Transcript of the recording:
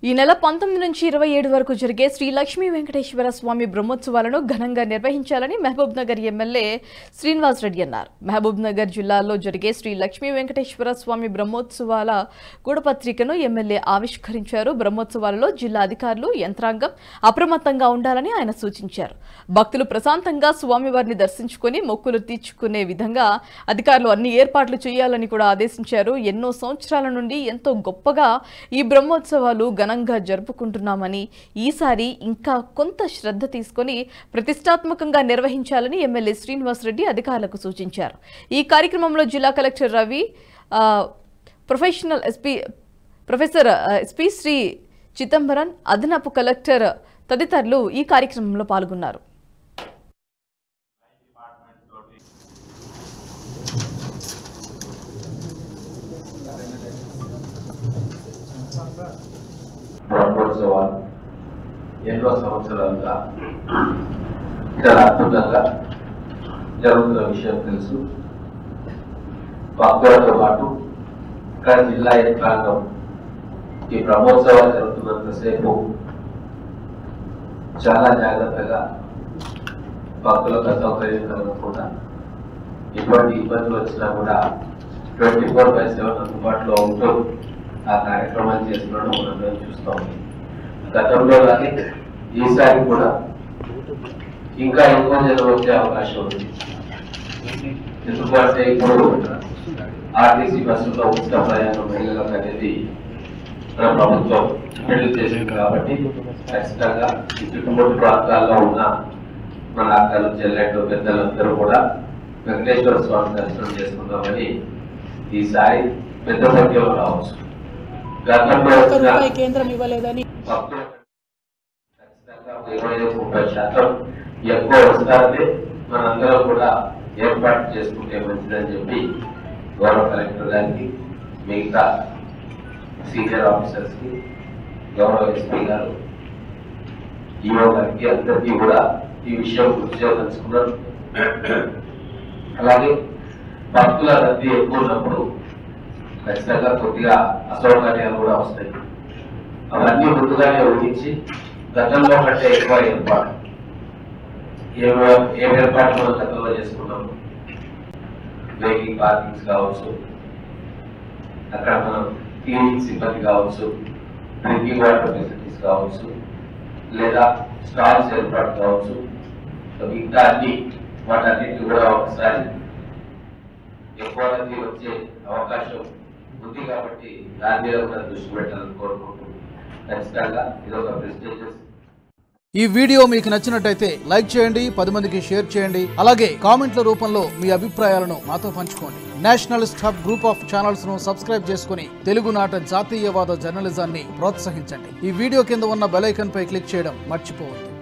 ఈ నెల పంతొమ్మిది నుంచి ఇరవై ఏడు వరకు జరిగే శ్రీ లక్ష్మీ వెంకటేశ్వర స్వామి బ్రహ్మోత్సవాలను ఘనంగా నిర్వహించాలని మహబూబ్ నగర్ ఎమ్మెల్యే శ్రీనివాస్ రెడ్డి అన్నారు మహబూబ్ నగర్ జిల్లాలో జరిగే శ్రీ లక్ష్మీ వెంకటేశ్వర స్వామి బ్రహ్మోత్సవాల గూఢపత్రికను ఎమ్మెల్యే ఆవిష్కరించారు బ్రహ్మోత్సవాలలో జిల్లా అధికారులు యంత్రాంగం అప్రమత్తంగా ఉండాలని ఆయన సూచించారు భక్తులు ప్రశాంతంగా స్వామివారిని దర్శించుకుని మొక్కులు తీర్చుకునే విధంగా అధికారులు అన్ని ఏర్పాట్లు చేయాలని కూడా ఆదేశించారు ఎన్నో సంవత్సరాల నుండి ఎంతో గొప్పగా ఈ బ్రహ్మోత్సవాలు ఘనంగా జరుపుకుంటున్నామని ఈసారి ఇంకా కొంత శ్రద్ధ తీసుకొని ప్రతిష్టాత్మకంగా నిర్వహించాలని ఎమ్మెల్యే శ్రీనివాసరెడ్డి అధికారులకు సూచించారు ఈ కార్యక్రమంలో జిల్లా కలెక్టర్ రవి ఆ, ప్రొఫెషనల్ ఎస్పీ ప్రొఫెసర్ ఆ, ఎస్పీ శ్రీ చిదంబరన్ అదనపు కలెక్టర్ తదితరులు ఈ కార్యక్రమంలో పాల్గొన్నారు బ్రహ్మోత్సవాలు ఎన్నో సంవత్సరాలుగా చాలా అద్భుతంగా జరుగుతున్న విషయం తెలుసు భక్తులతో పాటు ఇక్కడ జిల్లా యంత్రాంగం ఈ బ్రహ్మోత్సవాలు జరుగుతున్నంతసేపు చాలా జాగ్రత్తగా భక్తులకు అసౌకర్యం కలగకుండా ఎటువంటి ఇబ్బందులు వచ్చినా కూడా ట్వంటీ ఫోర్ బై సెవెన్ అందుబాటులో ఉంటూ ఆ కార్యక్రమాలు చేస్తున్నాడు మనందరం చూస్తాం గతంలో కానీ ఈసారి కూడా ఇంకా ఎక్కువ జనం వచ్చే అవకాశం ఉంది ఎందుకంటే ఇప్పుడు ఆర్టీసీ బస్సుల్లో ఉచిత ప్రయాణం మహిళలకు అనేది మన ప్రభుత్వం విడుదల చేసింది కాబట్టి ఖచ్చితంగా ఈ చుట్టుముట్టు ప్రాంతాల్లో ఉన్న మన అక్కలు చెల్లెళ్ళు పెద్దలందరూ కూడా వెంకటేశ్వర స్వామి దర్శనం చేసుకుందామని ఈసారి పెద్ద సంఖ్యలో రావచ్చు గతంలో ఒక్క వచ్చిన రూపాయి కేంద్రం ఇవ్వలేదని భక్తులు ఖచ్చితంగా ఒక ఇరవై ఐదు ముప్పై శాతం ఎక్కువ వస్తారని మనందరం కూడా ఏర్పాటు చేసుకుంటే మంచిదని చెప్పి గౌరవ కలెక్టర్ గారికి మిగతా సీనియర్ ఆఫీసర్స్ కి గౌరవ ఎస్పీ గారు ఈఓ గారికి అందరికీ కూడా ఈ విషయం గుర్తు చేయదలుచుకున్నారు అలాగే భక్తుల రద్దీ ఎక్కువ ఉన్నప్పుడు ఖచ్చితంగా కొద్దిగా అసౌకర్యాలు కూడా వస్తాయి అవన్నీ ముందుగానే ఊహించి గతంలో కంటే ఎక్కువ ఏర్పాటు ఏం ఏం ఏర్పాటు మనం గతంలో చేసుకున్నాము వెహికల్ పార్కింగ్స్ కావచ్చు అక్కడ మనం క్లీనింగ్ సిబ్బంది కావచ్చు డ్రింకింగ్ వాటర్ ఫెసిలిటీస్ కావచ్చు లేదా స్టాల్స్ ఏర్పాటు కావచ్చు సో ఇంకా అన్ని వాటన్నిటిని కూడా ఒకసారి ఎక్కువ మంది వచ్చే అవకాశం ఉంది కాబట్టి దాని మీద కూడా దృష్టి పెట్టాలని కోరుకుంటూ ఖచ్చితంగా ఇది ఒక ప్రెస్టేజియస్ ఈ వీడియో మీకు నచ్చినట్టయితే లైక్ చేయండి పది మందికి షేర్ చేయండి అలాగే కామెంట్ల రూపంలో మీ అభిప్రాయాలను మాతో పంచుకోండి nationalist hub group of channels ను సబ్స్క్రైబ్ చేసుకుని తెలుగునాట జాతీయవాద జర్నలిజాన్ని ప్రోత్సహించండి ఈ వీడియో కింద ఉన్న బెల్ ఐకాన్ పై క్లిక్ చేయడం మర్చిపోవద్దు